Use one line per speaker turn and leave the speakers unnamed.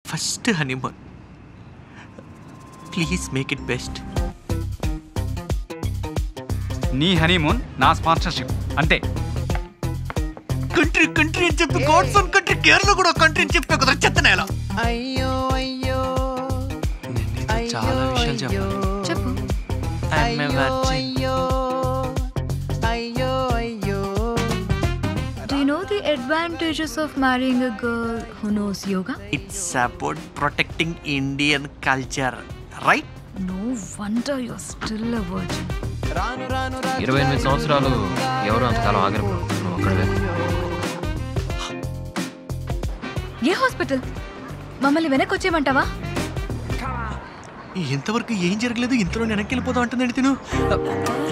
First honeymoon please make it best
నీ honeymoon నా sponsorship అంతే
కంట్రీ కంట్రీ అని చెప్పి గాడ్స్ ఆన్ కంట్రీ కేరళ కూడా కంట్రీ అని చెప్పే కదా చెత్త నేల
అయ్యో అయ్యో
చాలా విషయాలు చెప్పాలి
చెప్పు
I'm a virgin.
అయ్యో అయ్యో అయ్యో
Do you know the advantages of marrying a girl who knows yoga?
It's about protecting Indian culture right
No wonder you're still a virgin.
రాను రాను రాజు
ఇరవై ఎనిమిది సంవత్సరాలు ఎవరు అంతకాలం ఆగరు నువ్వు ఒక్కడవే
ఏ హాస్పిటల్ మమ్మల్ని వెనక్కి వచ్చేయమంటావా
ఇంతవరకు ఏం జరగలేదు ఇంతలో వెనక్కి వెళ్ళిపోదాం అంటుందండి తిను